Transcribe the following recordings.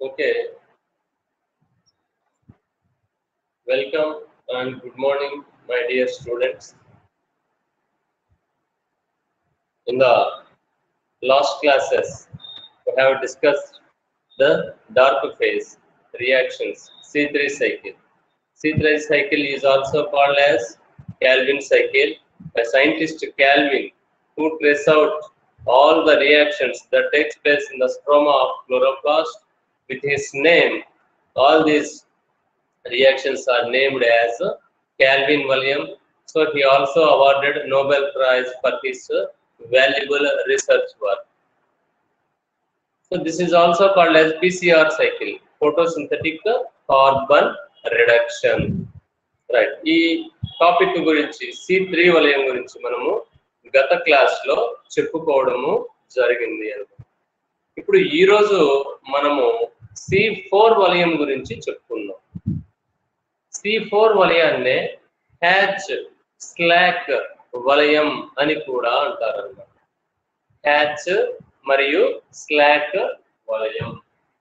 Okay. Welcome and good morning, my dear students. In the last classes, we have discussed the dark phase reactions, C3 cycle. C3 cycle is also called as Calvin cycle. By scientist Calvin, who trace out all the reactions that takes place in the stroma of chloroplast with his name. All these reactions are named as Calvin William. So he also awarded Nobel Prize for his valuable research work. So this is also called as PCR cycle, photosynthetic carbon reduction. Right ఈ topic గురించి C three వలయం గురించి మనము గత class లో చెప్పుకోవడము జరిగింది అనుకో ఇప్పుడు ఈ రోజు మనము సి ఫోర్ వలయం గురించి చెప్పుకుందాం సి ఫోర్ వలయాన్నే హ్యాచ్ స్లాక్ వలయం అని కూడా అంటారు అన్నమాట హ్యాచ్ మరియు స్లాక్ వలయం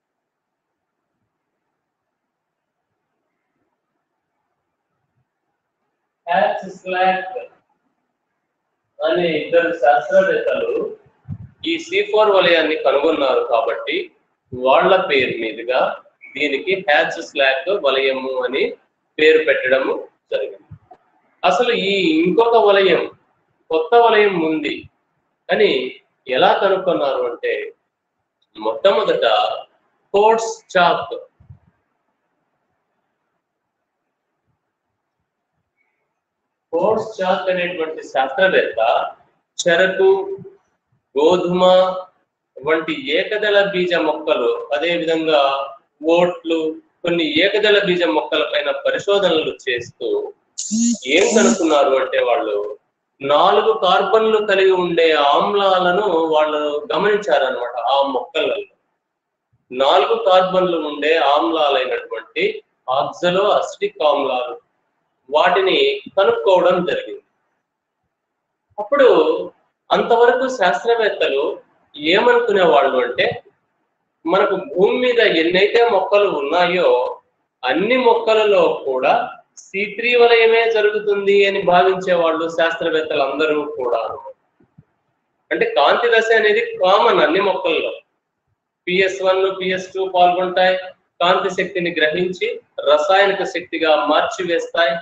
హ్యాచ్ స్లాక్ అనే ఇద్దరు శాస్త్రవేత్తలు ఈ సి ఫోర్ వలయాన్ని కనుగొన్నారు కాబట్టి వాళ్ళ పేరు మీదుగా దీనికి హ్యాచ్ స్లాక్ వలయము అని పేరు పెట్టడము జరిగింది అసలు ఈ ఇంకొక వలయం కొత్త వలయం ఉంది అని ఎలా కనుక్కున్నారు అంటే మొట్టమొదట కోర్స్ చాక్ కోర్స్ చాక్ అనేటువంటి శాస్త్రవేత్త చెరకు గోధుమ వంటి ఏకదళ బీజ మొక్కలు అదే విధంగా ఓట్లు కొన్ని ఏకదళ బీజ మొక్కల పైన పరిశోధనలు చేస్తూ ఏం కనుక్కున్నారు అంటే వాళ్ళు నాలుగు కార్బన్లు కలిగి ఉండే ఆమ్లాలను వాళ్ళు గమనించారనమాట ఆ మొక్కలలో నాలుగు కార్బన్లు ఉండే ఆమ్లాలైనటువంటి ఆక్సలో అసిటిక్ ఆమ్లాలు వాటిని కనుక్కోవడం జరిగింది అప్పుడు అంతవరకు శాస్త్రవేత్తలు ఏమనుకునే వాళ్ళు అంటే మనకు భూమి మీద ఎన్నైతే మొక్కలు ఉన్నాయో అన్ని మొక్కలలో కూడా సి త్రీ వలయమే జరుగుతుంది అని భావించే వాళ్ళు శాస్త్రవేత్తలు అందరూ కూడా అంటే కాంతి దశ అనేది కామన్ అన్ని మొక్కల్లో పిఎస్ వన్ పిఎస్ టూ పాల్గొంటాయి కాంతి శక్తిని గ్రహించి రసాయనిక శక్తిగా మార్చివేస్తాయి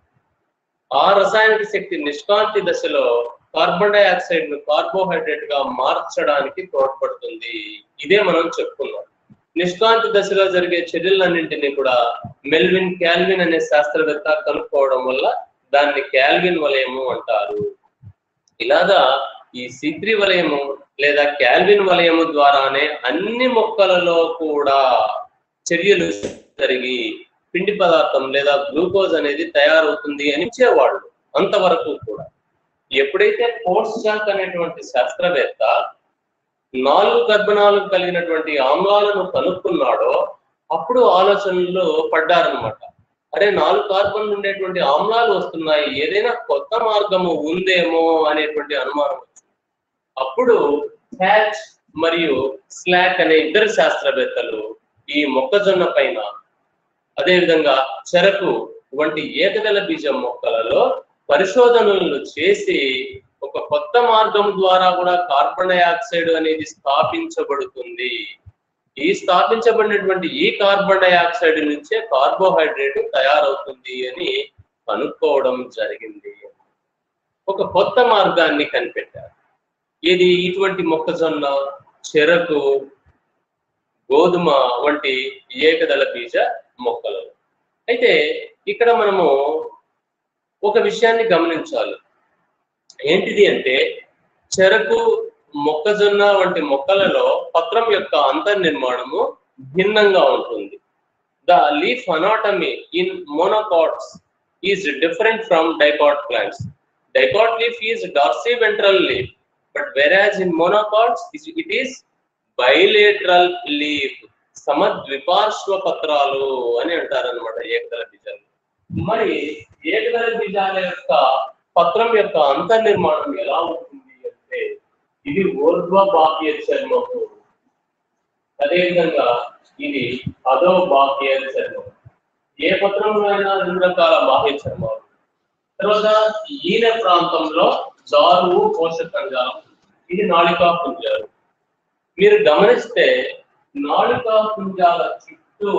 ఆ రసాయనిక శక్తి నిష్కాంతి దశలో కార్బన్ డైఆక్సైడ్ ను కార్బోహైడ్రేట్ గా మార్చడానికి తోడ్పడుతుంది ఇదే మనం చెప్పుకున్నాం నిష్కాంతి దశలో జరిగే చర్యలన్నింటినీ కూడా మెల్విన్ క్యాల్విన్ అనే శాస్త్రవేత్త కనుక్కోవడం వల్ల దాన్ని క్యాల్విన్ వలయము అంటారు ఇలాగా ఈ సిత్రి వలయము లేదా క్యాల్విన్ వలయము ద్వారానే అన్ని మొక్కలలో కూడా చర్యలు జరిగి పిండి పదార్థం లేదా గ్లూకోజ్ అనేది తయారవుతుంది అని ఇచ్చేవాళ్ళు అంతవరకు కూడా ఎప్పుడైతే పోర్స్ చాక్ అనేటువంటి శాస్త్రవేత్త నాలుగు గర్భణాలు కలిగినటువంటి ఆమ్లాలను కనుక్కున్నాడో అప్పుడు ఆలోచనలు పడ్డారనమాట అరే నాలుగు కార్బన్లు ఉండేటువంటి ఆమ్లాలు వస్తున్నాయి ఏదైనా కొత్త మార్గము ఉందేమో అనేటువంటి అనుమానం వచ్చింది అప్పుడు హ్యాచ్ మరియు స్లాక్ అనే ఇద్దరు శాస్త్రవేత్తలు ఈ మొక్కజొన్న పైన అదేవిధంగా చెరకు వంటి ఏకదళ బీజం మొక్కలలో పరిశోధనలు చేసి ఒక కొత్త మార్గం ద్వారా కూడా కార్బన్ డైఆక్సైడ్ అనేది స్థాపించబడుతుంది ఈ స్థాపించబడినటువంటి ఈ కార్బన్ డైఆక్సైడ్ నుంచే కార్బోహైడ్రేట్ తయారవుతుంది అని కనుక్కోవడం జరిగింది ఒక కొత్త మార్గాన్ని కనిపెట్టారు ఇది ఇటువంటి మొక్కజొన్న చెరకు గోధుమ వంటి ఏకదళ బీజ మొక్కలు అయితే ఇక్కడ మనము ఒక విషయాన్ని గమనించాలి ఏంటిది అంటే చెరకు మొక్కజొన్న వంటి మొక్కలలో పత్రం యొక్క అంతర్నిర్మాణము భిన్నంగా ఉంటుంది the leaf anatomy in monocots is different from dicot plants dicot leaf is dorsiventral leaf but whereas in monocots it is bilateral leaf సమద్విపార్శ్వ పత్రాలు అని అంటారు అనమాట ఏకదళ బీజాలు మరి ఏకదళ బీజాల యొక్క పత్రం యొక్క అంతర్నిర్మాణం ఎలా ఉంటుంది అంటే ఇది ఊర్ధ్వ బాహ్య చర్మము అదేవిధంగా ఇది అదో బాహ్య చర్మం ఏ పత్రంలో అయినా రెండు రకాల బాహ్య చర్మాలు తర్వాత ఈన ప్రాంతంలో జారువు పోషక కణజాలం ఇది నాళికా పుంజాలు మీరు గమనిస్తే నాళికా పుంజాల చుట్టూ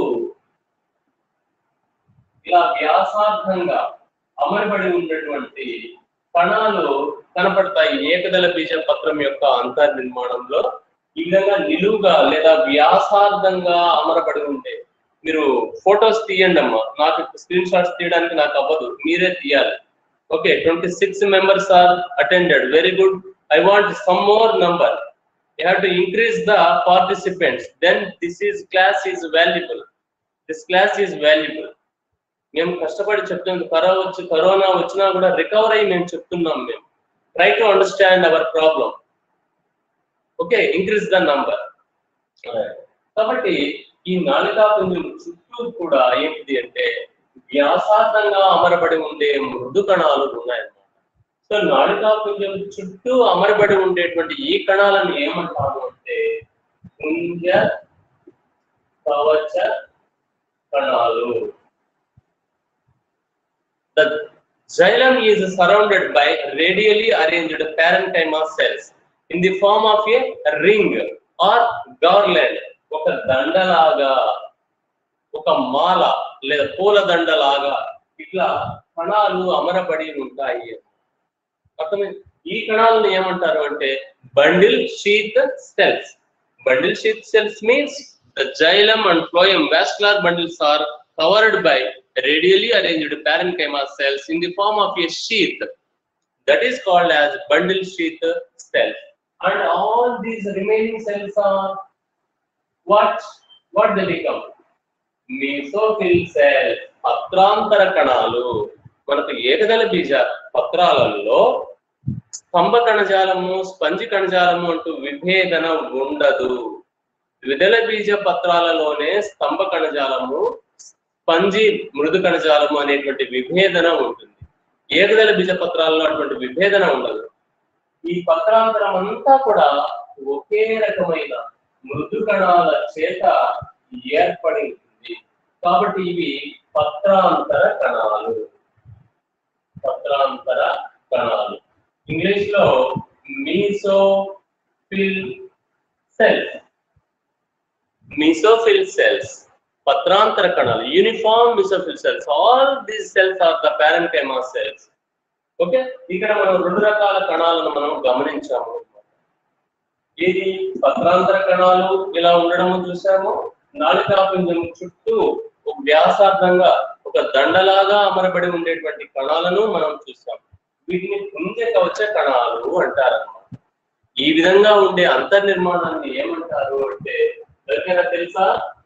ఇలా వ్యాసార్థంగా అమరబడి ఉన్నటువంటి కణాలు కనపడతాయి ఏకదళ బీజ పత్రం యొక్క అంతర్ నిర్మాణంలో ఈ విధంగా నిలువుగా లేదా వ్యాసార్థంగా అమరబడి ఉంటే మీరు ఫొటోస్ తీయండి అమ్మా నాకు స్క్రీన్ షాట్స్ తీయడానికి నాకు అవ్వదు మీరే తీయాలి okay twenty six members are attended very good I want some more number you have to increase the participants then this is class is valuable this class is valuable మేము కష్టపడి చెప్తుంది corona వచ్చి corona వచ్చినా కూడా recover అయ్యి మేము చెప్తున్నాం మేము try to understand our problem okay increase the number కాబట్టి ఈ నాలికా పుంజం చుట్టూ కూడా ఏంటిది అంటే వ్యాసార్థంగా అమరబడి ఉండే మృదు కణాలు ఉన్నాయన్నమాట సో నాలికా పుంజం చుట్టూ అమరబడి ఉండేటువంటి ఈ కణాలను ఏమంటాము అంటే పుంజ కవచ కణాలు The xylem is surrounded by radially arranged parenchyma cells in the form of a ring or garland. ఒక దండలాగా ఒక మాల లేదా పూల దండలాగా ఇట్లా కణాలు అమరబడి ఉంటాయి అర్థమైంది ఈ కణాలను ఏమంటారు అంటే bundle sheath cells bundle sheath cells means the xylem and phloem vascular bundles are covered by radially arranged parenchyma cells in the form of a sheath that is called as bundle sheath cells and all these remaining cells are what what they become mesophyll cell పత్రాంతర కణాలు మనకు ఏకదళ బీజ పత్రాలలో స్తంభ కణజాలము స్పంజి కణజాలము అంటూ విభేదన ఉండదు ద్విదళ బీజ పత్రాలలోనే స్తంభ కణజాలము స్పంజి మృదు కణజాలము అనేటువంటి విభేదన ఉంటుంది ఏకదళ బీజ పత్రాలలో అటువంటి విభేదన ఉండదు ఈ పత్రాంతరం అంతా కూడా ఒకే రకమైన మృదు కణాల చేత ఏర్పడి ఉంటుంది కాబట్టి ఇవి పత్రాంతర కణాలు పత్రాంతర కణాలు ఇంగ్లీష్ లో మీసోఫిల్ సెల్స్ మీసోఫిల్ సెల్స్ పత్రాంతర కణాలు uniform mesophyll cells all these cells are the parenchyma cells okay ఇక్కడ మనం రెండు రకాల కణాలను మనం గమనించాము ఏది పత్రాంతర కణాలు ఇలా ఉండడం చూసాము నాళికాపుంజం చుట్టూ ఒక వ్యాసార్థంగా ఒక దండలాగా అమరబడి ఉండేటువంటి కణాలను మనం చూసాం వీటిని పుంజ కవచ కణాలు అంటారన్నమాట ఈ విధంగా ఉండే అంతర్నిర్మాణాన్ని ఏమంటారు అంటే ఎవరికైనా తెలుసా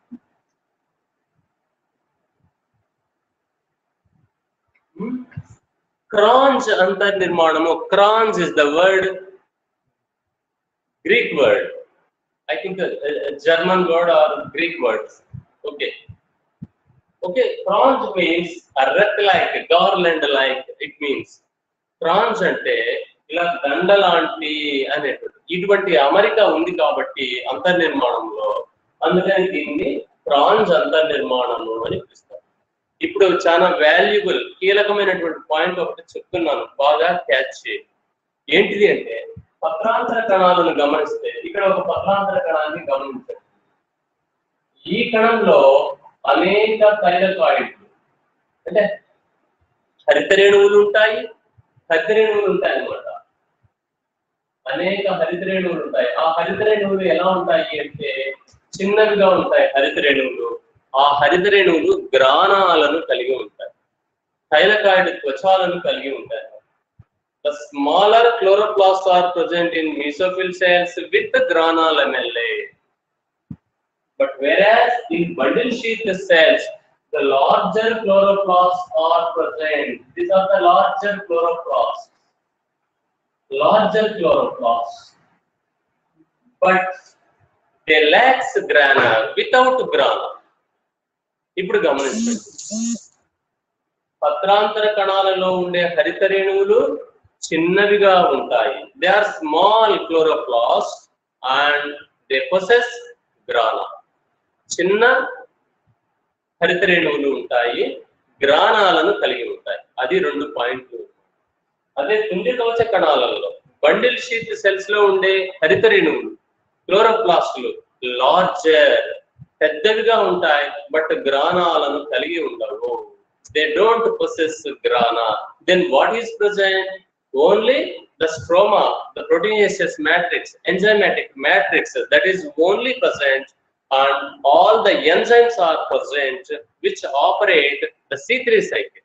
క్రాంజ్ అంతర్నిర్మాణము Kranz is the word Greek word. I think a, a German word or Greek words. Okay. Okay, crans means a wreath like, garland like, it means. Kranz అంటే ఇలా దండ లాంటి అనేటువంటి ఇటువంటి అమరిక ఉంది కాబట్టి అంతర్నిర్మాణంలో అందుకని దీన్ని ప్రాన్స్ అంతర్నిర్మాణము అని పిలుస్తారు ఇప్పుడు చాలా వాల్యుబుల్ కీలకమైనటువంటి పాయింట్ ఒకటి చెప్తున్నాను బాగా క్యాచ్ చేయండి ఏంటిది అంటే పత్రాంతర కణాలను గమనిస్తే ఇక్కడ ఒక పత్రాంతర కణాన్ని గమనించండి ఈ కణంలో అనేక థైరకాయిడ్లు అంటే హరితరేణువులు ఉంటాయి హరితరేణువులు ఉంటాయి అన్నమాట అనేక హరితరేణువులు ఉంటాయి ఆ హరితరేణువులు ఎలా ఉంటాయి అంటే చిన్నవిగా ఉంటాయి హరితరేణువులు ఆ హరితరేణువులు గ్రాణాలను కలిగి ఉంటాయి థైలకాయిడ్ త్వచాలను కలిగి ఉంటాయి The smaller chloroplasts are present in mesophyll cells with the grana lamellae. But whereas in bundle sheath cells, the larger chloroplasts are present. These are the larger chloroplasts. Larger chloroplasts. But they lacks grana without grana. ఇప్పుడు గమనించండి పత్రాంతర కణాలలో ఉండే హరిత రేణువులు చిన్నవిగా ఉంటాయి they are small chloroplasts and they possess grana చిన్న హరిత రేణువులు ఉంటాయి గ్రానాలను కలిగి ఉంటాయి అది రెండు పాయింట్లు అదే కుండి కవచ కణాలలో బండిల్ షీత్ సెల్స్ లో ఉండే హరిత రేణువులు క్లోరోప్లాస్టులు లార్జర్ పెద్దవిగా ఉంటాయి బట్ గ్రానాలను కలిగి ఉండవు they don't possess grana then what is present only the stroma, the proteinaceous matrix, enzymatic matrix that is only present and all the enzymes are present which operate the C3 cycle.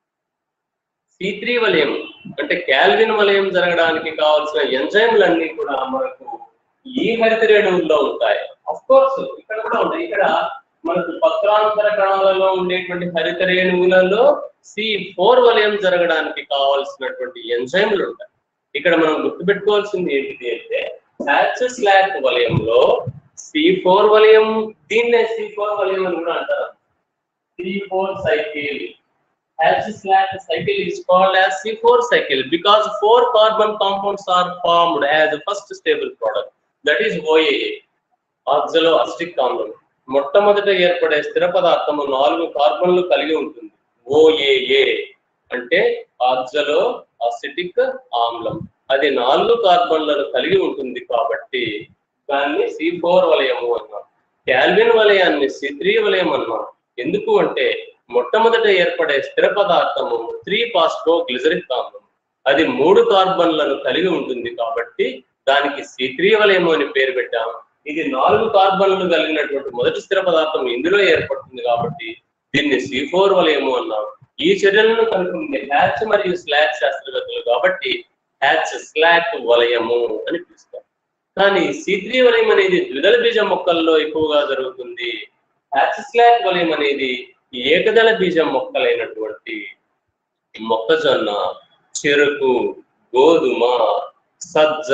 C3 వలయం అంటే Calvin వలయం జరగడానికి కావాల్సిన ఎంజైమ్లన్నీ కూడా మనకు ఈ హరిత రేణువుల్లో ఉంటాయి అఫ్ కోర్స్ ఇక్కడ కూడా ఉంటాయి ఇక్కడ మనకు పత్రాంతర కణాలలో ఉండేటువంటి హరిత రేణువులలో సి ఫోర్ వలయం జరగడానికి కావాల్సినటువంటి ఎంజైమ్లు ఉంటాయి ఇక్కడ మనం గుర్తుపెట్టుకోవాల్సింది ఏంటిది అంటే యాక్సెస్ ల్యాక్ వలయంలో సి ఫోర్ వలయం దీన్నే సి ఫోర్ వలయం అని కూడా అంటారు C four cycle Hatch Slack cycle is called as C4 cycle because four carbon compounds are formed as the first stable product that is OAA oxaloacetic ఆమ్లం మొట్టమొదట ఏర్పడే స్థిర పదార్థము నాలుగు కార్బన్లు కలిగి ఉంటుంది ఓఏఏ అంటే ఆక్సలో అసిటిక్ ఆమ్లం అది నాలుగు కార్బన్లను కలిగి ఉంటుంది కాబట్టి దాన్ని సి ఫోర్ వలయము అన్నాం క్యాల్విన్ వలయాన్ని సి త్రీ వలయం అన్నాం ఎందుకు అంటే మొట్టమొదట ఏర్పడే స్థిర పదార్థము త్రీ పాస్పో గ్లిజరిక్ ఆమ్లం అది మూడు కార్బన్లను కలిగి ఉంటుంది కాబట్టి దానికి సి త్రీ వలయము అని పేరు పెట్టాం ఇది నాలుగు కార్బన్లు కలిగినటువంటి మొదటి స్థిర పదార్థం ఇందులో ఏర్పడుతుంది కాబట్టి దీన్ని సి ఫోర్ వలయము అన్నాం ఈ చర్యలను కనుక్కుంది హ్యాచ్ మరియు స్లాక్ శాస్త్రవేత్తలు కాబట్టి హ్యాచ్ స్లాక్ వలయము అని పిలుస్తారు కానీ సి త్రీ వలయం అనేది ద్విదళ బీజ మొక్కల్లో ఎక్కువగా జరుగుతుంది హ్యాచ్ స్లాక్ వలయం అనేది ఏకదళ బీజ మొక్కలైనటువంటి మొక్కజొన్న చెరుకు గోధుమ సజ్జ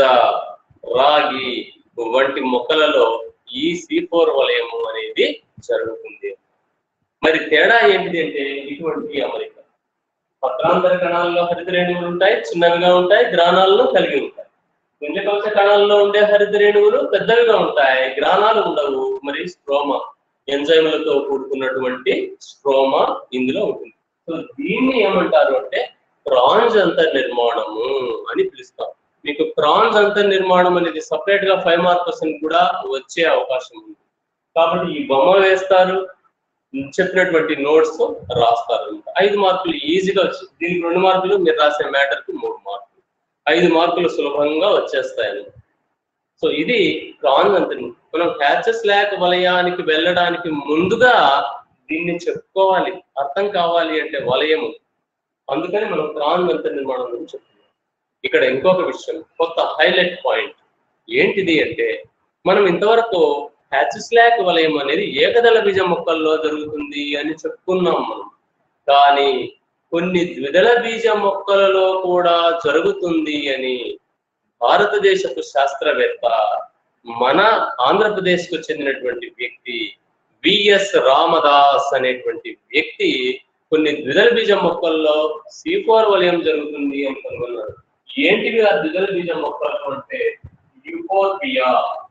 రాగి వంటి మొక్కలలో ఈ సి ఫోర్ వలయము అనేది జరుగుతుంది మరి తేడా ఏంటిది అంటే ఇటువంటి అమరిక పత్రాంతర కణాల్లో హరిత రేణువులు ఉంటాయి చిన్నవిగా ఉంటాయి గ్రానాలను కలిగి ఉంటాయి పుణ్యకవచ కణాల్లో ఉండే హరిత రేణువులు పెద్దవిగా ఉంటాయి గ్రానాలు ఉండవు మరి స్ట్రోమా ఎంజైములతో కూడుకున్నటువంటి స్ట్రోమా ఇందులో ఉంటుంది సో దీన్ని ఏమంటారు అంటే ప్రాన్స్ అంతర్నిర్మాణము అని పిలుస్తాం మీకు ప్రాన్స్ అంతర్నిర్మాణం అనేది సపరేట్ గా ఫైవ్ మార్క్స్ కూడా వచ్చే అవకాశం ఉంది కాబట్టి ఈ బొమ్మ వేస్తారు చెప్పినటువంటి నోట్స్ రాస్తారు ఐదు మార్కులు ఈజీగా వచ్చి దీనికి రెండు మార్కులు మీరు రాసే మ్యాటర్ కి మూడు మార్కులు ఐదు మార్కులు సులభంగా వచ్చేస్తాయి సో ఇది ప్రాన్స్ అంత మనం హ్యాచెస్ ల్యాక్ వలయానికి వెళ్ళడానికి ముందుగా దీన్ని చెప్పుకోవాలి అర్థం కావాలి అంటే వలయము అందుకని మనం ప్రాన్స్ అంత నిర్మాణం గురించి చెప్తున్నాం ఇక్కడ ఇంకొక విషయం కొత్త హైలైట్ పాయింట్ ఏంటిది అంటే మనం ఇంతవరకు హ్యాచిస్లాక్ వలయం అనేది ఏకదళ బీజ మొక్కల్లో జరుగుతుంది అని చెప్పుకున్నాం మనం కానీ కొన్ని ద్విదళ బీజ మొక్కలలో కూడా జరుగుతుంది అని భారతదేశపు శాస్త్రవేత్త మన ఆంధ్రప్రదేశ్ కు చెందినటువంటి వ్యక్తి విఎస్ రామదాస్ అనేటువంటి వ్యక్తి కొన్ని ద్విదళ బీజ మొక్కల్లో సి ఫోర్ వలయం జరుగుతుంది అని కనుగొన్నారు ఏంటివి ఆ ద్విదళ బీజ మొక్కలు అంటే యుఫోర్బియా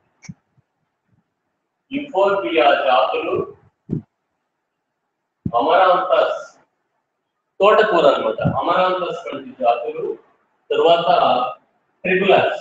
యుఫోర్బియా జాతులు అమరాంతస్ తోటకూర అన్నమాట అమరాంతస్ వంటి జాతులు తర్వాత ట్రిబులస్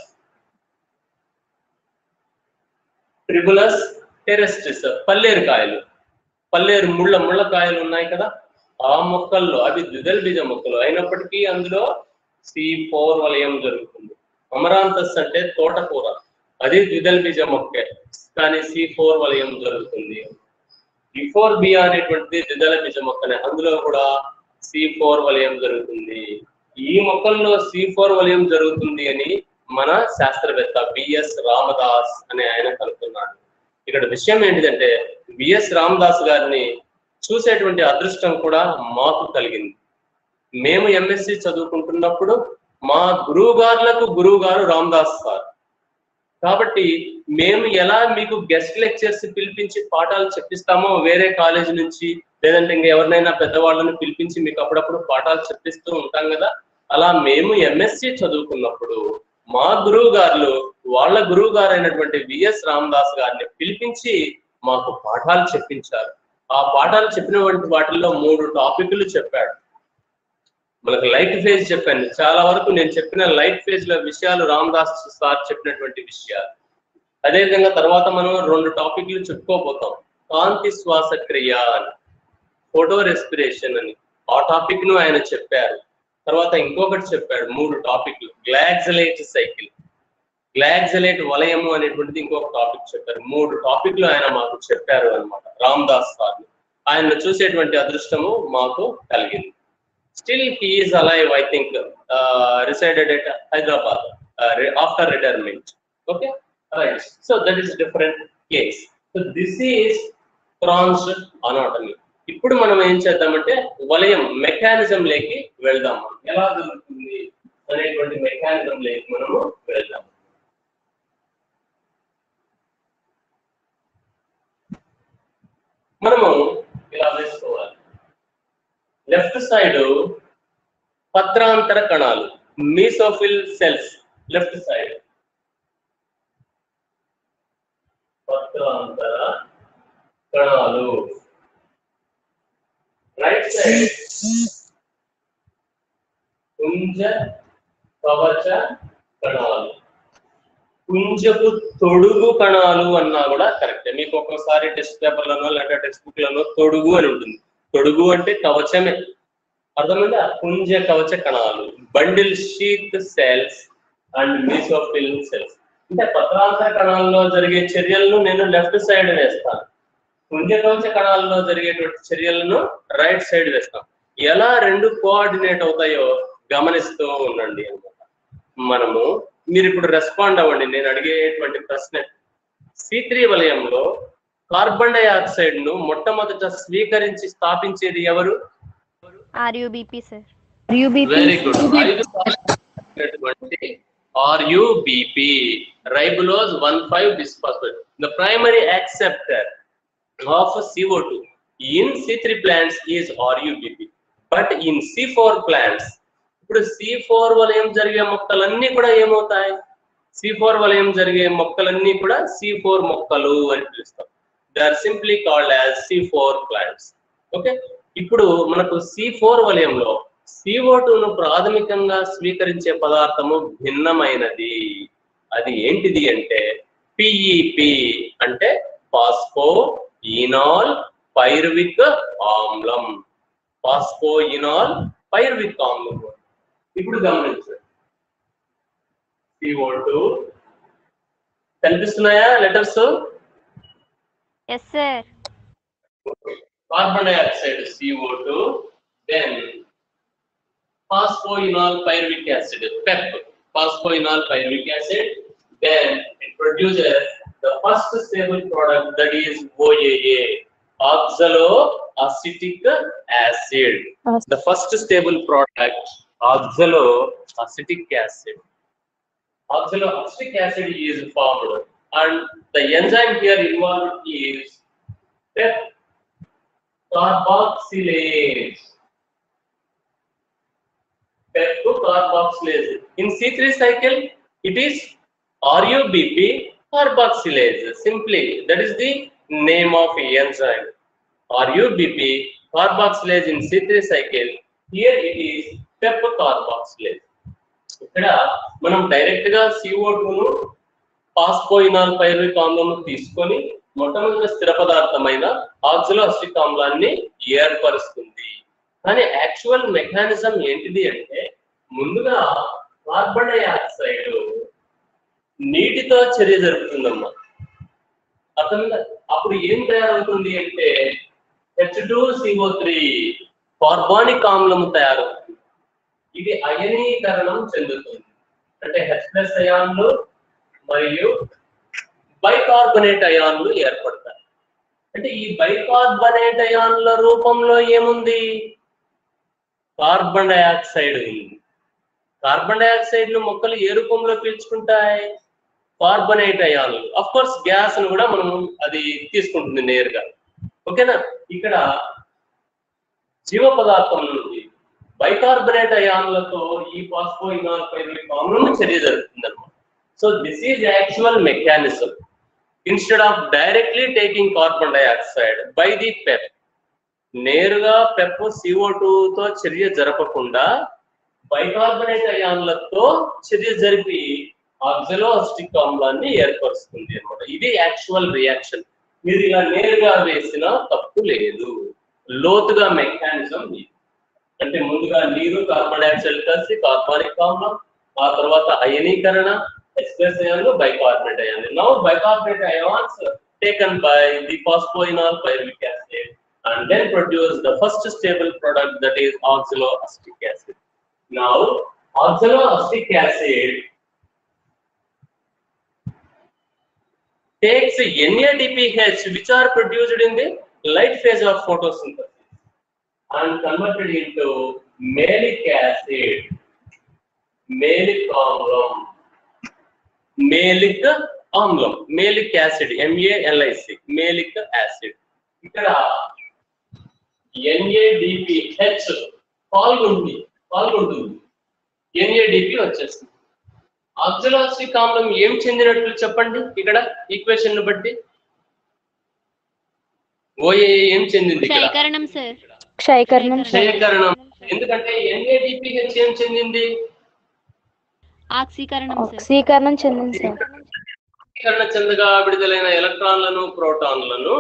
ట్రిబులస్ టెరెస్ట్రిస్ పల్లేరు కాయలు పల్లేరు ముళ్ళ ముళ్ళ కాయలు ఉన్నాయి కదా ఆ మొక్కల్లో అవి ద్విదళ బీజ మొక్కలు అయినప్పటికీ అందులో సి ఫోర్ వలయం జరుగుతుంది అమరాంతస్ అంటే తోటకూర అది ద్విదళ బీజ మొక్కే కానీ సి ఫోర్ వలయం జరుగుతుంది బిఫోర్ బి అనేటువంటిది ద్విదళ బీజ మొక్కనే అందులో కూడా సి ఫోర్ వలయం జరుగుతుంది ఈ మొక్కల్లో సి ఫోర్ వలయం జరుగుతుంది అని మన శాస్త్రవేత్త బిఎస్ రామదాస్ అనే ఆయన కనుక్కున్నాడు ఇక్కడ విషయం ఏంటిదంటే బిఎస్ రామదాస్ గారిని చూసేటువంటి అదృష్టం కూడా మాకు కలిగింది మేము ఎంఎస్సి చదువుకుంటున్నప్పుడు మా గురువు గారులకు గురువు గారు రామదాస్ సార్ కాబట్టి మేము ఎలా మీకు గెస్ట్ లెక్చర్స్ పిలిపించి పాఠాలు చెప్పిస్తామో వేరే కాలేజ్ నుంచి లేదంటే ఇంకా ఎవరినైనా పెద్దవాళ్ళని పిలిపించి మీకు అప్పుడప్పుడు పాఠాలు చెప్పిస్తూ ఉంటాం కదా అలా మేము ఎంఎస్సి చదువుకున్నప్పుడు మా గురువు గారు వాళ్ళ గురువు గారు అయినటువంటి విఎస్ రామదాస్ గారిని పిలిపించి మాకు పాఠాలు చెప్పించారు ఆ పాఠాలు చెప్పినటువంటి వాటిల్లో మూడు టాపిక్లు చెప్పాడు మనకు లైట్ ఫేజ్ చెప్పాను చాలా వరకు నేను చెప్పిన లైట్ ఫేజ్ లో విషయాలు రామదాస్ సార్ చెప్పినటువంటి విషయాలు అదేవిధంగా తర్వాత మనం రెండు టాపిక్లు చెప్పుకోబోతాం కాంతి శ్వాస క్రియ అని ఫోటో రెస్పిరేషన్ అని ఆ టాపిక్ ను ఆయన చెప్పారు తర్వాత ఇంకొకటి చెప్పాడు మూడు టాపిక్లు గ్లాక్సలేట్ సైకిల్ గ్లాక్సలేట్ వలయము అనేటువంటిది ఇంకొక టాపిక్ చెప్పారు మూడు టాపిక్లు ఆయన మాకు చెప్పారు అనమాట రామ్దాస్ సార్ ఆయన చూసేటువంటి అదృష్టము మాకు కలిగింది still he is alive I think resided at Hyderabad after retirement okay right so that is different case so this is Kranz anatomy ఇప్పుడు మనం ఏం చేద్దామంటే వలయం మెకానిజం లేకి వెళ్దాం మనం. ఎలా జరుగుతుంది అనేటువంటి మెకానిజం లేకి మనము వెళ్దాం మనము ఇలా వేసుకోవాలి లెఫ్ట్ సైడ్ పత్రాంతర కణాలు మీసోఫిల్ సెల్స్ లెఫ్ట్ సైడ్ పత్రాంతర కణాలు రైట్ సైడ్ కుంజ కవచ కణాలు కుంజపు తొడుగు కణాలు అన్నా కూడా కరెక్ట్ మీకు ఒక్కోసారి టెస్ట్ పేపర్లను లేదా టెక్స్ట్ బుక్ లను తొడుగు అని ఉంటుంది తొడుగు అంటే కవచమే అర్థమైందా కుంజ కవచ కణాలు bundle sheath cells and mesophyll cells అంటే పత్రాంతర కణాల్లో జరిగే చర్యలను నేను లెఫ్ట్ సైడ్ వేస్తాను కుంజ కవచ కణాల్లో జరిగేటువంటి చర్యలను రైట్ సైడ్ వేస్తాం ఎలా రెండు కోఆర్డినేట్ అవుతాయో గమనిస్తూ ఉండండి అన్నమాట మనము మీరు ఇప్పుడు రెస్పాండ్ అవ్వండి నేను అడిగేటువంటి ప్రశ్న సి త్రీ వలయంలో కార్బన్ డైఆక్సైడ్ ను మొట్టమొదట స్వీకరించి స్థాపించేది ఎవరు ఆర్యూబీపీ సార్ వెరీ గుడ్ ఐదు సార్లు RuBP ribulose one five bisphosphate the primary acceptor of CO2 in C3 plants is RUBP but in C4 plants ఇప్పుడు C4 వలయం జరిగే మొక్కలన్నీ కూడా ఏమవుతాయి C4 వలయం జరిగే మొక్కలన్నీ కూడా C4 మొక్కలు అని పిలుస్తాం they are simply called as C4 plants okay ఇప్పుడు మనకు C4 వలయంలో CO2 ను ప్రాథమికంగా స్వీకరించే పదార్థము భిన్నమైనది అది ఏంటిది అంటే పిఈపి అంటే పాస్పో ఈనాల్ పైరువిక్ ఆమ్లం పాస్పో ఈనాల్ పైరువిక్ ఆమ్లం ఇప్పుడు గమనించండి CO2 టూ కనిపిస్తున్నాయా letters yes sir carbon dioxide CO2, then phosphoenol pyruvic acid, PEP, phosphoenol pyruvic acid, then it produces the first stable product that is OAA, oxaloacetic acid. The first stable product, oxaloacetic acid. Oxaloacetic acid is formed and the enzyme here involved is PEP carboxylase. Pepto carboxylase. In C3 cycle, it is RUBP carboxylase. Simply, that is the name of enzyme. RUBP carboxylase in C3 cycle. Here it is pep carboxylase. ఇక్కడ మనం direct గా CO2 ను పాస్పోయినాల్ pyruvic ఆమ్లం తీసుకొని మొట్టమొదటి స్థిర పదార్థమైన ఆక్సిలో acetic ఆమ్లాన్ని ఏర్పరుస్తుంది కానీ యాక్చువల్ మెకానిజం ఏంటిది అంటే ముందుగా కార్బన్ డైఆక్సైడ్ నీటితో చర్య జరుపుతుందమ్మా అర్థమైందా అప్పుడు ఏం తయారవుతుంది అంటే H two CO three carbonic ఆమ్లం తయారవుతుంది ఇది అయనీకరణం చెందుతుంది అంటే హెచ్ ప్లస్ అయాన్లు మరియు బైకార్బోనేట్ అయాన్లు ఏర్పడతాయి అంటే ఈ బైకార్బోనేట్ అయాన్ల రూపంలో ఏముంది కార్బన్ డైఆక్సైడ్ ఉంది కార్బన్ డైఆక్సైడ్ ను మొక్కలు ఏ రూపంలో పీల్చుకుంటాయి కార్బనేట్ అయాన్లు అఫ్ కోర్స్ గ్యాస్ ను కూడా మనం అది తీసుకుంటుంది నేరుగా ఓకేనా ఇక్కడ జీవ పదార్థం నుండి బైకార్బనేట్ అయాన్లతో ఈ పాస్పోయినాల్ పైరువిక్ ఆమ్లం చర్య జరుగుతుంది అనమాట So this is the actual mechanism. Instead of directly taking carbon dioxide by the PEP, నేరుగా పెప్ CO2 తో చర్య జరపకుండా బైకార్బోనేట్ అయాన్లతో చర్య జరిపి ఆక్సలో అస్టిక్ ఆమ్లాన్ని ఏర్పరుస్తుంది అన్నమాట ఇది యాక్చువల్ రియాక్షన్ మీరు ఇలా నేరుగా వేసిన తప్పు లేదు లోతుగా మెకానిజం ఇది అంటే ముందుగా నీరు కార్బన్ డైఆక్సైడ్ కలిసి కార్బానిక్ ఆమ్లం ఆ తర్వాత అయనీకరణ ఎక్స్ప్రెస్ అయాన్లు బైకార్బోనేట్ అయాన్లు now bicarbonate ions taken by the phosphoenolpyruvic acid and then produce the first stable product that is oxaloacetic acid. Now, oxaloacetic acid takes NADPH which are produced in the light phase of photosynthesis and converted into malic acid, malic amlam, malic amlam, malic acid, M-A-L-I-C, malic acid. ఇక్కడ NADPH పాల్గొంటుంది పాల్గొంటుంది NADP వచ్చేస్తుంది ఆక్సిలాసిక్ ఆమ్లం ఏం చెందినట్లు చెప్పండి ఇక్కడ equation ను బట్టి ఓఏ ఏం చెందింది ఇక్కడ క్షయకరణం సార్ క్షయకరణం సార్ క్షయకరణం ఎందుకంటే ఎన్ఏడిపిహెచ్ ఏం చెందింది ఆక్సీకరణం సార్ ఆక్సీకరణం చెందింది సార్ క్షయకరణ చెందగా విడుదలైన ఎలక్ట్రాన్లను ప్రోటాన్లను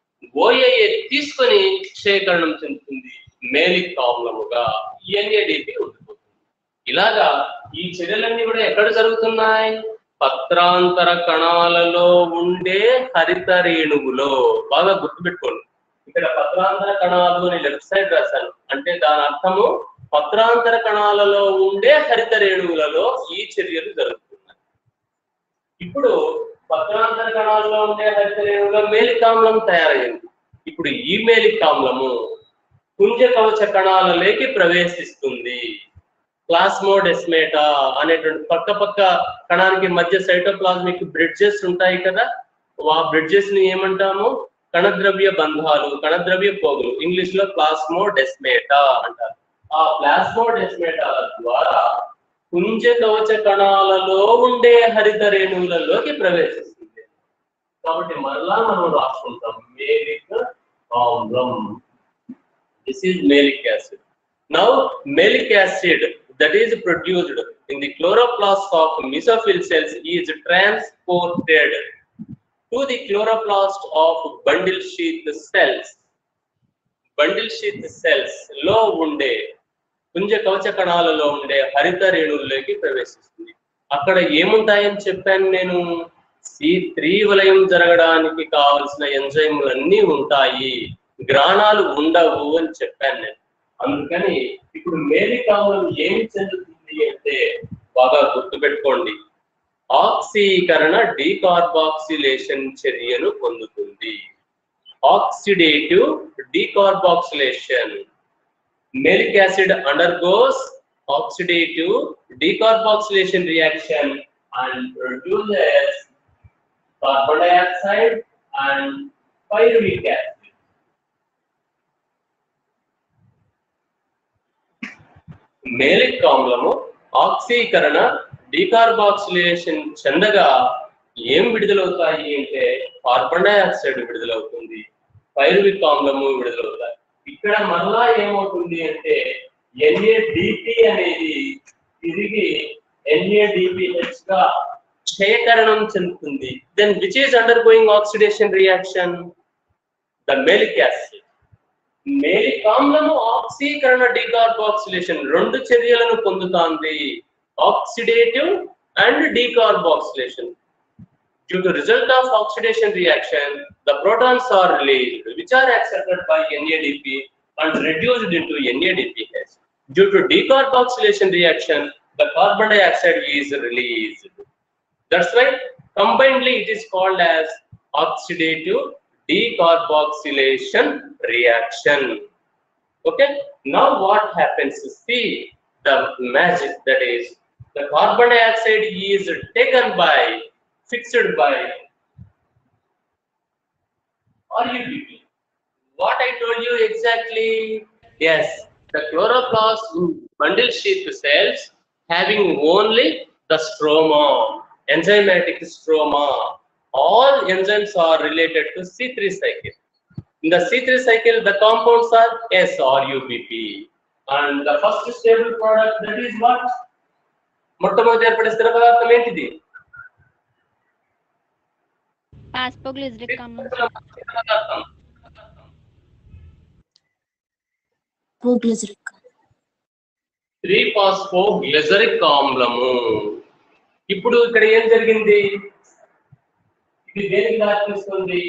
ఓఏఏ తీసుకొని క్షయకరణం చెందుతుంది మేలిక్ ఆమ్లముగా ఎన్ఏడిపి ఉండిపోతుంది ఇలాగా ఈ చర్యలన్నీ కూడా ఎక్కడ జరుగుతున్నాయి పత్రాంతర కణాలలో ఉండే హరిత రేణువులో బాగా గుర్తుపెట్టుకోండి ఇక్కడ పత్రాంతర కణాలు అని లెఫ్ట్ సైడ్ రాశాను అంటే దాని అర్థము పత్రాంతర కణాలలో ఉండే హరిత రేణువులలో ఈ చర్యలు జరుగుతున్నాయి ఇప్పుడు పత్రాంతర కణాల్లో ఉండే హరిత రేణువులో మేలికామ్లం తయారైంది ఇప్పుడు ఈ మేలికామ్లము పుంజ కవచ కణాలలోకి ప్రవేశిస్తుంది ప్లాస్మోడెస్మేటా అనేటువంటి పక్క పక్క కణానికి మధ్య సైటోప్లాస్మిక్ బ్రిడ్జెస్ ఉంటాయి కదా ఆ బ్రిడ్జెస్ ని ఏమంటాము కణద్రవ్య బంధాలు కణద్రవ్య పోగులు ఇంగ్లీష్ లో ప్లాస్మోడెస్మేటా అంటారు ఆ ప్లాస్మోడెస్మేటాల ద్వారా పుంజ కవచ కణాలలో ఉండే హరిత రేణువులలోకి ప్రవేశిస్తుంది కాబట్టి మరలా మనం రాసుకుంటాం మేలిక్ ఆమ్లం this is malic acid now malic acid that is produced in the chloroplast of mesophyll cells is transported to the chloroplast of bundle sheath cells bundle sheath cells లో ఉండే పుంజ కవచ కణాలలో ఉండే హరిత రేణువుల్లోకి ప్రవేశిస్తుంది అక్కడ ఏముంటాయని చెప్పాను నేను సి త్రీ వలయం జరగడానికి కావలసిన ఎంజైములన్నీ ఉంటాయి గ్రాణాలు ఉండవు అని చెప్పాను నేను అందుకని ఇప్పుడు మేలికామలం ఏమి చెందుతుంది అంటే బాగా గుర్తుపెట్టుకోండి ఆక్సీకరణ డీకార్బాక్సిలేషన్ చర్యను పొందుతుంది oxidative decarboxylation. Malic acid undergoes oxidative decarboxylation reaction and produces carbon dioxide and pyruvic acid. Malic ఆమ్లము ఆక్సీకరణ డీకార్బాక్సిలేషన్ చెందగా ఏం విడుదలవుతాయి అంటే కార్బన్ డైఆక్సైడ్ విడుదలవుతుంది పైరువిక్ ఆమ్లము విడుదలవుతాయి ఇక్కడ మరలా ఏమవుతుంది అంటే ఎన్ఏడిపి అనేది తిరిగి ఎన్ఏడిపిహెచ్ గా క్షయకరణం చెందుతుంది then which is undergoing oxidation reaction the malic acid malic ఆమ్లము ఆక్సీకరణ డీకార్బాక్సిలేషన్ రెండు చర్యలను పొందుతాంది oxidative and decarboxylation due to result of oxidation reaction, the protons are released, which are accepted by NADP and reduced into NADPH. Due to decarboxylation reaction, the carbon dioxide is released. That's why combinedly it is called as oxidative decarboxylation reaction. Okay, now what happens? See the magic that is the carbon dioxide is taken by fixed by RUBP. What I told you exactly? Yes, the chloroplast bundle sheath cells having only the stroma. enzymatic stroma. All enzymes are related to C3 cycle. In the C3 cycle, the compounds are SRUBP. And the first stable product that is what? మొట్టమొదటి ఏర్పడే స్థిర పదార్థం ఏంటిది phosphoglyceric ఆమ్లం స్థిర పదార్థం ప్రోగ్లిజరిక్ three phospho గ్లిజరిక్ ఆమ్లము ఇప్పుడు ఇక్కడ ఏం జరిగింది ఇది దేనికి దారి తీస్తుంది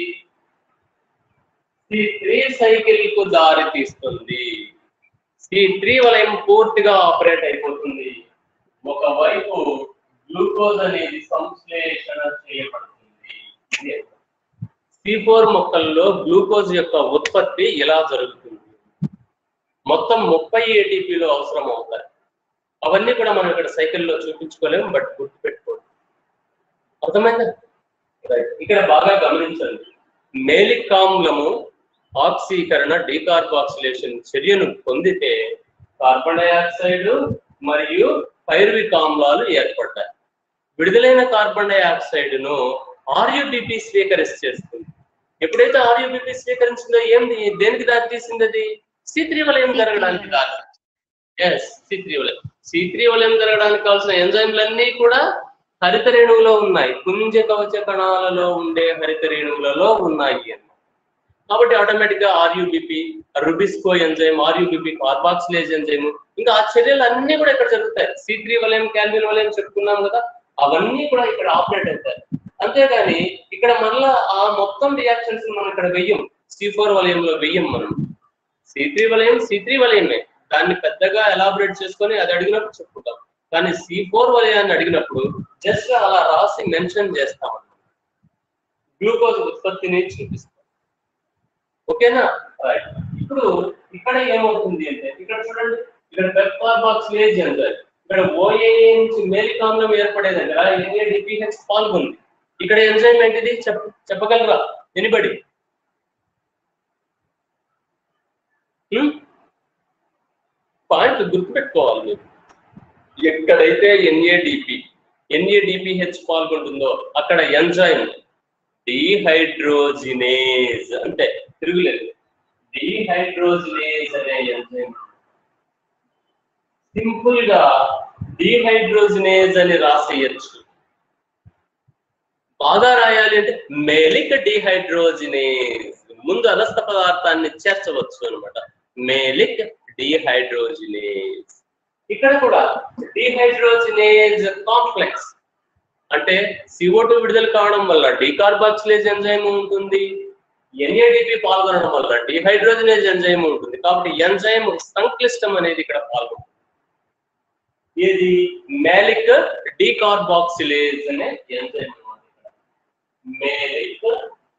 సి త్రీ సైకిల్ కు దారి తీస్తుంది సి త్రీ వలయం పూర్తిగా ఆపరేట్ అయిపోతుంది ఒకవైపు గ్లూకోజ్ అనేది సంశ్లేషణ చేయబడుతుంది సి ఫోర్ మొక్కల్లో గ్లూకోజ్ యొక్క ఉత్పత్తి ఇలా జరుగుతుంది మొత్తం ముప్పై ఏటీపీలు అవసరం అవుతాయి అవన్నీ కూడా మనం ఇక్కడ సైకిల్లో చూపించుకోలేము బట్ గుర్తుపెట్టుకోండి అర్థమైందా Right. ఇక్కడ బాగా గమనించండి మేలిక్ ఆమ్లము ఆక్సీకరణ డీకార్బాక్సిలేషన్ చర్యను పొందితే కార్బన్ డైఆక్సైడ్ మరియు పైరువిక్ ఆమ్లాలు ఏర్పడ్డాయి విడుదలైన కార్బన్ డైఆక్సైడ్ ను ఆర్యుబిపి స్వీకరిస్తుంది ఎప్పుడైతే ఆర్యుబిపి స్వీకరించిందో ఏంది దేనికి దారి తీసింది అది సి త్రీ వలయం జరగడానికి దారి ఎస్ సి త్రీ వలయం సి త్రీ వలయం జరగడానికి కావాల్సిన ఎంజైమ్లన్నీ కూడా హరిత రేణువులో ఉన్నాయి కుంజ కవచ కణాలలో ఉండే హరిత రేణువులలో ఉన్నాయి అన్నమాట కాబట్టి ఆటోమేటిక్ గా RuBP rubisco enzyme RuBP carboxylase enzyme ఇంకా ఆ చర్యలు అన్ని కూడా ఇక్కడ జరుగుతాయి సి త్రీ వలయం క్యాల్విన్ వలయం చెప్పుకున్నాం కదా అవన్నీ కూడా ఇక్కడ ఆపరేట్ అవుతాయి అంతేగాని ఇక్కడ మళ్ళా ఆ మొత్తం రియాక్షన్స్ మనం ఇక్కడ వెయ్యం సి ఫోర్ వలయంలో వెయ్యం మనం సి త్రీ వలయం సి త్రీ వలయమే దాన్ని పెద్దగా ఎలాబరేట్ చేసుకొని అది అడిగినప్పుడు చెప్పుకుంటాం కానీ సి ఫోర్ వలయాన్ని అడిగినప్పుడు జస్ట్ అలా రాసి మెన్షన్ చేస్తాం గ్లూకోజ్ ఉత్పత్తిని చూపిస్తాం ఓకేనా రైట్ ఇప్పుడు ఇక్కడ ఏమవుతుంది అంటే ఇక్కడ చూడండి ఇక్కడ పెప్పార్బాక్సిలేజ్ అంటారు ఇక్కడ ఓఏ నుంచి మేలిక్ ఆమ్లం ఏర్పడే దగ్గర ఎన్ఏడిపిహెచ్ పాల్గొంది ఇక్కడ ఎంజైమ్ ఏంటిది చెప్ చెప్పగలరా ఎనిబడి పాయింట్ గుర్తుపెట్టుకోవాలి మీరు ఎక్కడైతే ఎన్ఏడిపి ఎన్ఏడిపిహెచ్ పాల్గొంటుందో అక్కడ ఎంజైమ్ డిహైడ్రోజినేజ్ అంటే తిరుగులేదు డిహైడ్రోజినేజ్ అనే ఎంజైమ్ సింపుల్ గా డిహైడ్రోజినేజ్ అని రాసేయచ్చు బాగా రాయాలి అంటే మేలిక్ డిహైడ్రోజినేజ్ ముందు అలస్త పదార్థాన్ని చేర్చవచ్చు అనమాట మేలిక్ డిహైడ్రోజినేజ్ ఇక్కడ కూడా డిహైడ్రోజినేజ్ కాంప్లెక్స్ అంటే CO2 విడుదల కావడం వల్ల డీకార్బాక్సిలేజ్ ఎంజైమ్ ఉంటుంది ఎన్ఏడిపి పాల్గొనడం వల్ల డిహైడ్రోజినేజ్ ఎంజైమ్ ఉంటుంది కాబట్టి ఎంజైమ్ సంక్లిష్టం అనేది ఇక్కడ పాల్గొంటుంది ఏది మేలిక్ డీకార్బాక్సిలేజ్ అనే ఎంజైమ్ మేలిక్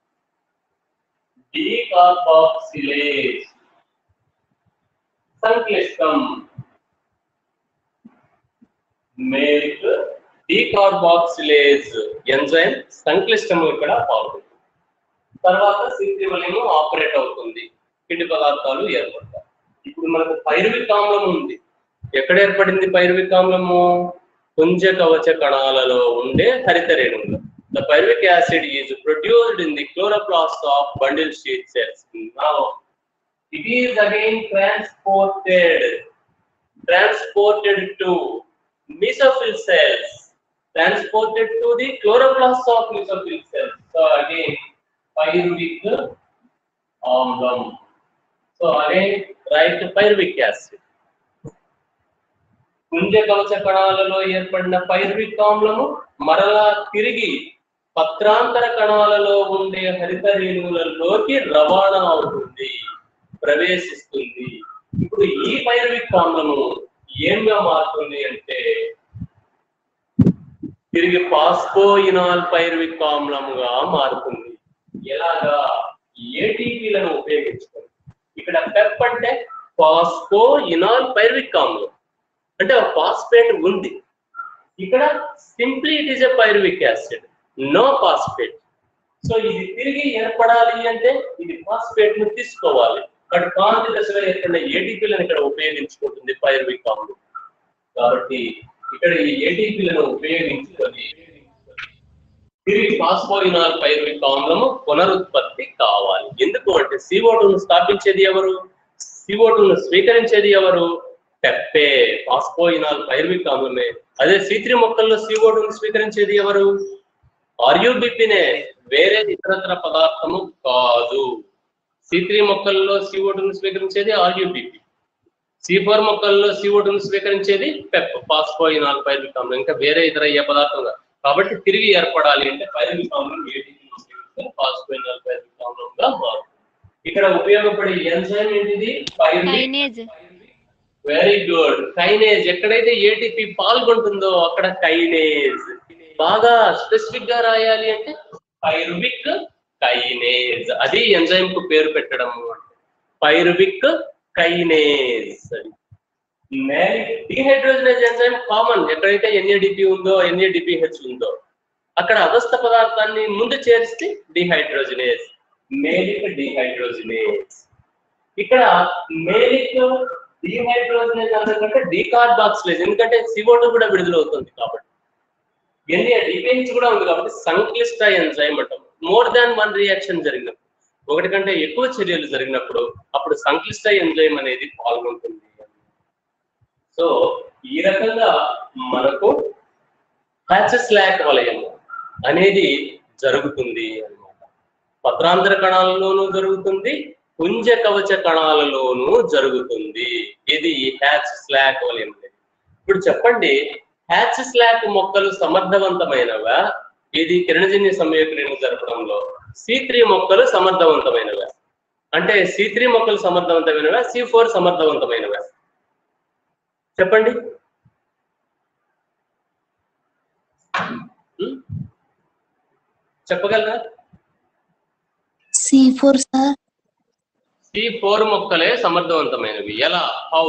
డీకార్బాక్సిలేజ్ సంక్లిష్టం మేలిక్ డీకార్బాక్సిలేజ్ ఎంజైమ్ సంక్లిష్టము ఇక్కడ పాల్గొంటుంది తర్వాత సింథివలిన్ ఆపరేట్ అవుతుంది పిండి పదార్థాలు ఏర్పడతాయి ఇప్పుడు మనకు పైరువిక్ ఆమ్లం ఉంది ఎక్కడ ఏర్పడింది పైరువిక్ ఆమ్లము పుంజ కవచ కణాలలో ఉండే హరిత రేణువులు the pyruvic acid is produced in the chloroplast of bundle sheath cells now it is again transported transported to mesophyll cells transported to the chloroplast of mesophyll cells so again pyruvic amlam so again write pyruvic acid పుంజ కవచ కణాలలో ఏర్పడిన pyruvic ఆమ్లము మరలా తిరిగి పత్రాంతర కణాలలో ఉండే హరిత రేణువులలోకి రవాణా అవుతుంది ప్రవేశిస్తుంది ఇప్పుడు ఈ పైరువిక్ ఆమ్లము ఏంగా మారుతుంది అంటే తిరిగి పాస్పోయినాల్ పైరువిక్ ఆమ్లముగా మారుతుంది ఎలాగా ఏటీపీలను ఉపయోగించుకొని ఇక్కడ పెప్ అంటే పాస్పోయినాల్ పైరువిక్ ఆమ్లం అంటే ఒక ఫాస్ఫేట్ ఉంది ఇక్కడ simply it is a pyruvic acid no phosphate so ఇది తిరిగి ఏర్పడాలి అంటే ఇది ఫాస్ఫేట్ ను తీసుకోవాలి బట్ కాంతి దశలో ఏర్పడిన ఏటీపీలను ఇక్కడ ఉపయోగించుకుంటుంది పైరువిక్ ఆమ్లం కాబట్టి ఇక్కడ ఈ ఏటీపీలను ఉపయోగించుకొని తిరిగి ఫాస్ఫోయినాల్ పైరువిక్ ఆమ్లము పునరుత్పత్తి కావాలి ఎందుకు అంటే CO2 ను స్థాపించేది ఎవరు CO2 ను స్వీకరించేది ఎవరు పెప్పే ఫాస్ఫోయినాల్ పైరువిక్ ఆమ్లమే అదే C3 మొక్కల్లో CO2 ను స్వీకరించేది ఎవరు ఆర్యూబిపినే వేరే ఇతరత్ర పదార్థము కాదు C3 మొక్కల్లో CO2 ను స్వీకరించేది ఆర్యూబిపి సి ఫోర్ మొక్కల్లో CO2 ను స్వీకరించేది పెప్ ఫాస్ఫోయినాల్ పైరువిక్ ఆమ్లం ఇంకా వేరే ఇతర ఏ పదార్థం కాదు కాబట్టి తిరిగి ఏర్పడాలి అంటే పైరువిక్ ఆమ్లం ఏటీపీ ఫాస్ఫోయినాల్ పైరువిక్ ఆమ్లంగా మారుతుంది ఇక్కడ ఉపయోగపడే ఎంజైమ్ ఏంటిది pyruvic kinase very good kinase ఎక్కడైతే ఏటీపీ పాల్గొంటుందో అక్కడ కైనేజ్ బాగా స్పెసిఫిక్ గా రాయాలి అంటే పైరువిక్ కైనేజ్ అది ఎంజైమ్ కు పేరు పెట్టడం pyruvic kinase dehydrogenase enzyme common ఎక్కడైతే ఎన్ఏడిపి ఉందో ఎన్ఏడిపిహెచ్ ఉందో అక్కడ అగస్త పదార్థాన్ని ముందు చేర్చి డిహైడ్రోజనేజ్ మేలిక్ డిహైడ్రోజనేజ్ ఇక్కడ మేలిక్ డిహైడ్రోజనేజ్ అంటే డీకార్బాక్సిలేజ్ ఎందుకంటే సిఓటూ కూడా విడుదలవుతుంది కాబట్టి ఎన్ని డిపిహెచ్ కూడా ఉంది కాబట్టి సంక్లిష్ట ఎంజైమ్ అంటాం మోర్ దాన్ వన్ రియాక్షన్ జరిగినప్పుడు ఒకటి కంటే ఎక్కువ చర్యలు జరిగినప్పుడు అప్పుడు సంక్లిష్ట ఎంజైమ్ అనేది పాల్గొంటుంది సో ఈ రకంగా మనకు హ్యాచెస్లాక్ వలయం అనేది జరుగుతుంది అన్నమాట పత్రాంతర కణాలలోనూ జరుగుతుంది పుంజ కవచ కణాలలోనూ జరుగుతుంది ఇది హ్యాచ్ స్లాక్ వలయం అనేది. ఇప్పుడు చెప్పండి హ్యాచ్ స్లాక్ మొక్కలు సమర్థవంతమైనవా ఇది కిరణజన్య సంయోక్రియను జరపడంలో సి త్రీ మొక్కలు సమర్థవంతమైనవా అంటే సి త్రీ మొక్కలు సమర్థవంతమైనవా సి ఫోర్ సమర్థవంతమైనవా చెప్పండి ఉం? చెప్పగలరా C four sir C four మొక్కలే సమర్థవంతమైనవి ఎలా హౌ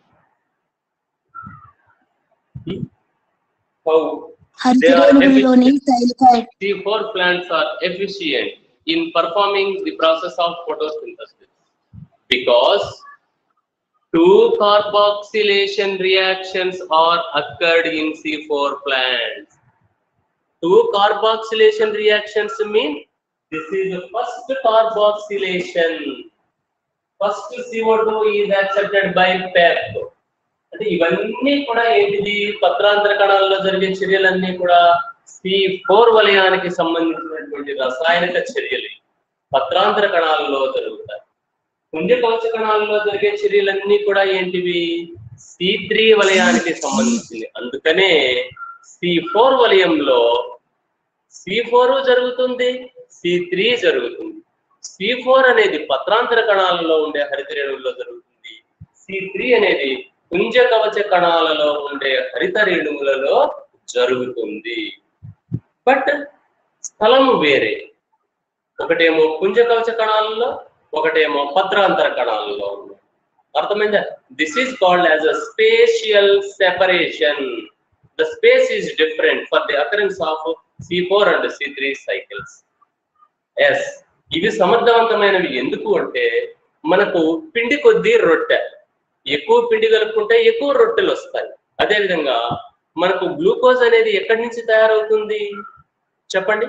హౌ హరితరేణువులోని thylakoid C4 plants are efficient in performing the process of photosynthesis because two carboxylation reactions are occurred in C4 plants. Two carboxylation reactions mean this is the first carboxylation. First CO2 is accepted by PEP. అంటే ఇవన్నీ కూడా ఏంటిది పత్రాంతర కణాల్లో జరిగే చర్యలన్నీ కూడా C four వలయానికి సంబంధించినటువంటి రసాయనిక చర్యలు పత్రాంతర కణాలలో జరుగుతాయి పుంజ కవచ కణాలలో జరిగే చర్యలన్నీ కూడా ఏంటివి సి త్రీ వలయానికి సంబంధించింది అందుకనే సి ఫోర్ వలయంలో సి ఫోర్ జరుగుతుంది సి త్రీ జరుగుతుంది సి ఫోర్ అనేది పత్రాంతర కణాలలో ఉండే హరితరేణువుల్లో జరుగుతుంది సి త్రీ అనేది పుంజ కవచ కణాలలో ఉండే హరిత రేణువులలో జరుగుతుంది బట్ స్థలం వేరే ఒకటేమో పుంజ కవచ కణాలలో ఒకటేమో పత్రాంతర కణాలలో ఉంది అర్థమైందా this is called as a spatial separation the space is different for the occurrence of C four and C three cycles yes ఇవి సమర్థవంతమైనవి ఎందుకు అంటే మనకు పిండి కొద్దీ రొట్టె ఎక్కువ పిండి కలుపుకుంటే ఎక్కువ రొట్టెలు వస్తాయి అదేవిధంగా మనకు గ్లూకోజ్ అనేది ఎక్కడి నుంచి తయారవుతుంది చెప్పండి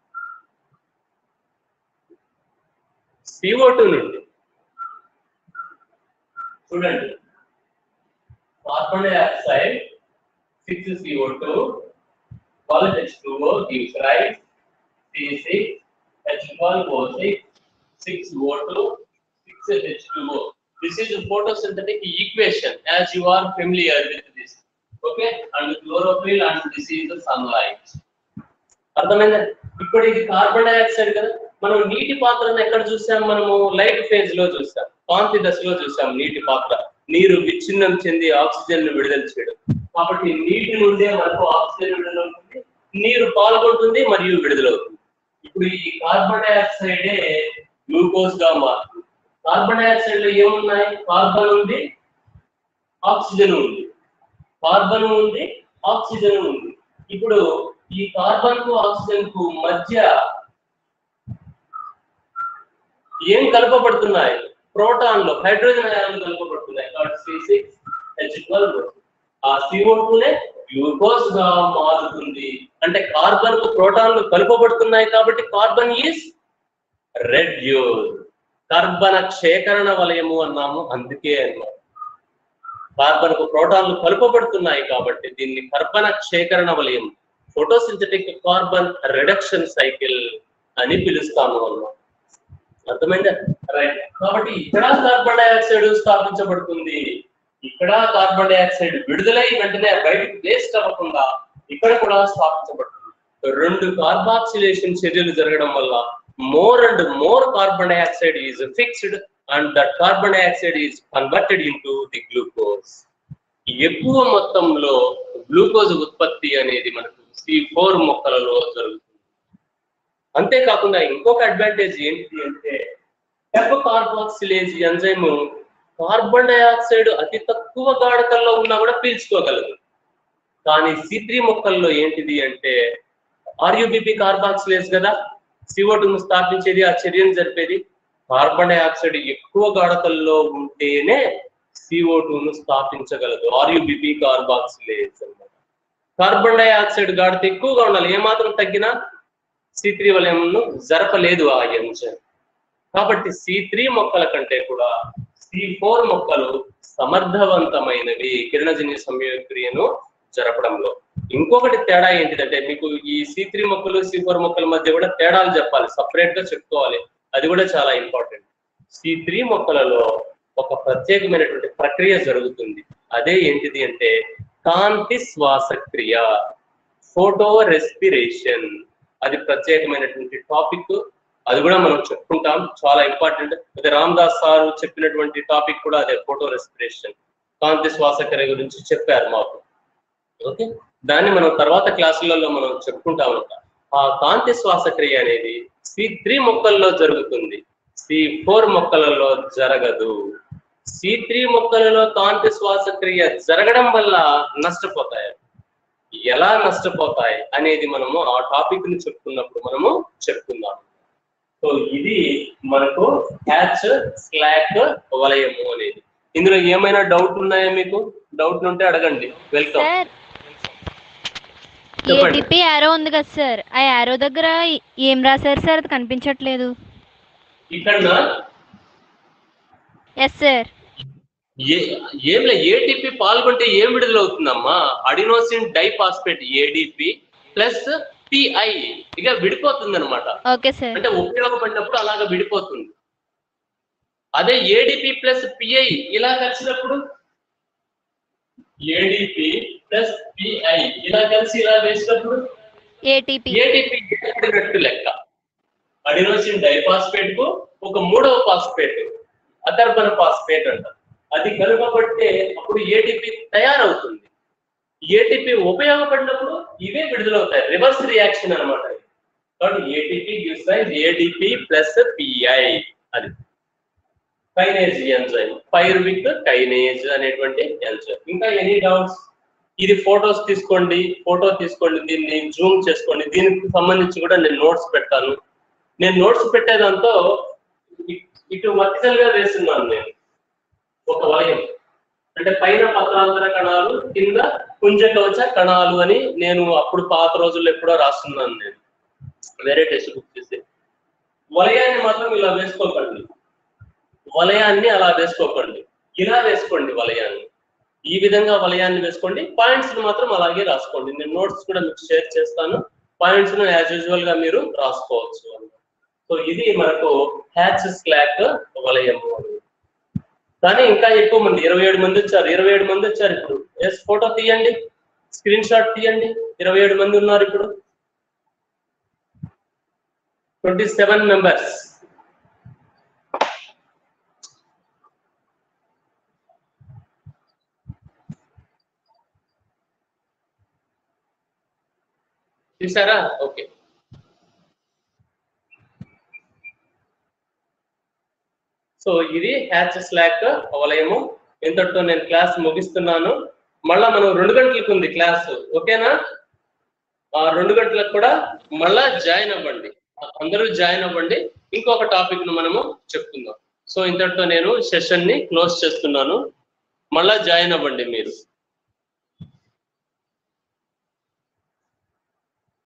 CO2 నుండి చూడండి carbon dioxide six C O two twelve H two O gives rise C six H twelve O six six O two six H two O this is photosynthetic equation as you are familiar with this okay and chlorophyll and this is the sunlight అర్థమైందా ఇప్పుడు ఇది carbon dioxide కదా మనం నీటి పాత్రను ఎక్కడ చూసాం మనము లైట్ ఫేజ్ లో చూసాం కాంతి దశలో చూసాం నీటి పాత్ర నీరు విచ్ఛిన్నం చెంది ఆక్సిజన్ ను విడుదల చేయడం కాబట్టి నీటి నుండే మనకు ఆక్సిజన్ విడుదలవుతుంది నీరు పాల్గొంటుంది మరియు విడుదలవుతుంది ఇప్పుడు ఈ కార్బన్ డైఆక్సైడే గ్లూకోజ్ గా మారుతుంది కార్బన్ డైఆక్సైడ్ లో ఏమున్నాయి కార్బన్ ఉంది ఆక్సిజన్ ఉంది కార్బన్ ఉంది ఆక్సిజన్ ఉంది ఇప్పుడు ఈ కార్బన్ కు ఆక్సిజన్ కు మధ్య ఏం కలపబడుతున్నాయి ప్రోటాన్లు హైడ్రోజన్ అయాన్లు కలపబడుతున్నాయి కాబట్టి సి సిక్స్ హెచ్ ట్వెల్వ్ ఆ CO2 నే గ్లూకోజ్ గా మారుతుంది అంటే కార్బన్ కు ప్రోటాన్లు కలుపబడుతున్నాయి కాబట్టి కార్బన్ ఈజ్ రెడ్యూస్ కర్బన క్షేకరణ వలయము అన్నాము అందుకే అన్నాము కార్బన్ కు ప్రోటాన్లు కలుపబడుతున్నాయి కాబట్టి దీన్ని కర్బన క్షేకరణ వలయం ఫోటోసింథటిక్ కార్బన్ రిడక్షన్ సైకిల్ అని పిలుస్తాము అన్నాం అర్థమైందా రైట్ కాబట్టి ఇక్కడ కార్బన్ డైఆక్సైడ్ స్థాపించబడుతుంది ఇక్కడ కార్బన్ డైఆక్సైడ్ విడుదలై వెంటనే బయటకు వేస్ట్ అవ్వకుండా ఇక్కడ కూడా స్థాపించబడుతుంది రెండు కార్బాక్సిలేషన్ చర్యలు జరగడం వల్ల more and more carbon dioxide is fixed and that carbon dioxide is converted into the glucose ఎక్కువ మొత్తంలో గ్లూకోజ్ ఉత్పత్తి అనేది మనకు సి ఫోర్ మొక్కలలో జరుగుతుంది అంతేకాకుండా ఇంకొక అడ్వాంటేజ్ ఏంటి అంటే F carboxylase enzyme carbon dioxide అతి తక్కువ గాఢతల్లో ఉన్నా కూడా పీల్చుకోగలదు కానీ సి త్రీ మొక్కల్లో ఏంటిది అంటే ఆర్యుబిపి కార్బాక్సిలేజ్ కదా CO2 ను స్థాపించేది ఆ చర్యను జరిపేది కార్బన్ డైఆక్సైడ్ ఎక్కువ గాఢతల్లో ఉంటేనే CO2 ను స్థాపించగలదు ఆర్యుబిపి కార్బాక్సిలేజ్ అన్నమాట కార్బన్ డైఆక్సైడ్ గాఢత ఎక్కువగా ఉండాలి ఏమాత్రం తగ్గినా సి త్రీ వలయంను జరపలేదు ఆ ఎంజైమ్ కాబట్టి సి త్రీ మొక్కల కంటే కూడా సి ఫోర్ మొక్కలు సమర్థవంతమైనవి కిరణజన్య సంయోక్రియను జరపడంలో ఇంకొకటి తేడా ఏంటిదంటే మీకు ఈ సి త్రీ మొక్కలు సి ఫోర్ మొక్కల మధ్య కూడా తేడాలు చెప్పాలి సపరేట్ గా చెప్పుకోవాలి అది కూడా చాలా ఇంపార్టెంట్ సి త్రీ మొక్కలలో ఒక ప్రత్యేకమైనటువంటి ప్రక్రియ జరుగుతుంది అదే ఏంటిది అంటే కాంతి శ్వాసక్రియ ఫోటో రెస్పిరేషన్ అది ప్రత్యేకమైనటువంటి టాపిక్ అది కూడా మనం చెప్పుకుంటాం చాలా ఇంపార్టెంట్ అదే రామ్ దాస్ సార్ చెప్పినటువంటి టాపిక్ కూడా అదే ఫోటో రెస్పిరేషన్ కాంతి శ్వాసక్రియ గురించి చెప్పారు మాకు ఓకే దాన్ని మనం తర్వాత క్లాసులలో మనం చెప్పుకుంటా ఉంటాం ఆ కాంతి శ్వాసక్రియ అనేది సి త్రీ మొక్కల్లో జరుగుతుంది సి ఫోర్ మొక్కలలో జరగదు సి త్రీ మొక్కలలో కాంతి శ్వాసక్రియ జరగడం వల్ల నష్టపోతాయి ఎలా నష్టపోతాయి అనేది మనము ఆ టాపిక్ ని చెప్పుకున్నప్పుడు మనము చెప్పుకుందాం సో ఇది మనకు హ్యాచ్ స్లాక్ వలయము అనేది ఇందులో ఏమైనా డౌట్ ఉన్నాయా మీకు డౌట్ ఉంటే అడగండి వెల్కమ్ సార్ చెప్పండి. ఏటీపీ యారో ఉంది కదా సార్ ఆ యారో దగ్గర ఏం రాశారు సార్ అది కనిపించట్లేదు ఇక్కడ ఎస్ సార్ ఏ ఏంలే ఏటీపీ పాల్గొంటే ఏం విడుదలవుతుందమ్మా adenosine diphosphate ADP plus P I ఇక విడిపోతుంది అనమాట ఓకే సార్ అంటే ఉపయోగపడినప్పుడు అలాగా విడిపోతుంది అదే ఏడిపి ప్లస్ పిఐ ఇలా కలిసినప్పుడు ఏడిపి ప్లస్ పిఐ ఇలా కలిసి ఇలా వేసినప్పుడు ఏటీపీ ఏటీపీ ఏర్పడినట్టు లెక్క అడినోసిన్ డైఫాస్ఫేట్ కు ఒక మూడవ ఫాస్ఫేట్ అకర్బన ఫాస్ఫేట్ అంట అది కలుపబడితే అప్పుడు ఏటీపీ తయారవుతుంది ఏటీపీ ఉపయోగపడినప్పుడు ఇవే విడుదలవుతాయి రివర్స్ రియాక్షన్ అనమాట కాబట్టి ATP gives ATP plus P I అది కైనేజ్ ఎంజైమ్ పైరువిక్ కైనేజ్ అనేటువంటి ఎంజైమ్ ఇంకా ఎనీ డౌట్స్ ఇది ఫొటోస్ తీసుకోండి ఫోటో తీసుకోండి దీన్ని జూమ్ చేసుకోండి దీనికి సంబంధించి కూడా నేను నోట్స్ పెడతాను నేను నోట్స్ పెట్టేదంతో ఇ- ఇటు వర్టికల్ గా వేస్తున్నాను నేను ఒక వలయం అంటే పైన పత్రాంతర కణాలు కింద పుంజకవచ కణాలు అని నేను అప్పుడు పాత రోజుల్లో ఎప్పుడో రాస్తున్నాను నేను వేరే టెక్స్ట్ బుక్ చేసి వలయాన్ని మాత్రం ఇలా వేసుకోకండి వలయాన్ని అలా వేసుకోకండి ఇలా వేసుకోండి వలయాన్ని ఈ విధంగా వలయాన్ని వేసుకోండి పాయింట్స్ మాత్రం అలాగే రాసుకోండి నేను నోట్స్ కూడా మీకు షేర్ చేస్తాను పాయింట్స్ ను యాజ్ యూజువల్ గా మీరు రాసుకోవచ్చు సో ఇది మనకు హ్యాచ్ స్లాక్ వలయము అని కానీ ఇంకా ఎక్కువ మంది ఇరవై ఏడు మంది వచ్చారు ఇరవై ఏడు మంది వచ్చారు ఇప్పుడు ఎస్ ఫోటో తీయండి స్క్రీన్ షాట్ తీయండి ఇరవై ఏడు మంది ఉన్నారు ఇప్పుడు ట్వంటీ సెవెన్ మెంబర్స్ చూసారా ఓకే సో ఇది హ్యాచ్ స్లాక్ వలయము ఇంతటితో నేను క్లాస్ ముగిస్తున్నాను మళ్ళా మనం రెండు గంటలకు ఉంది క్లాస్ ఓకేనా ఆ రెండు గంటలకు కూడా మళ్ళా జాయిన్ అవ్వండి అందరూ జాయిన్ అవ్వండి ఇంకొక టాపిక్ ను మనము చెప్పుకుందాం సో ఇంతటితో నేను సెషన్ ని క్లోజ్ చేస్తున్నాను మళ్ళా జాయిన్ అవ్వండి మీరు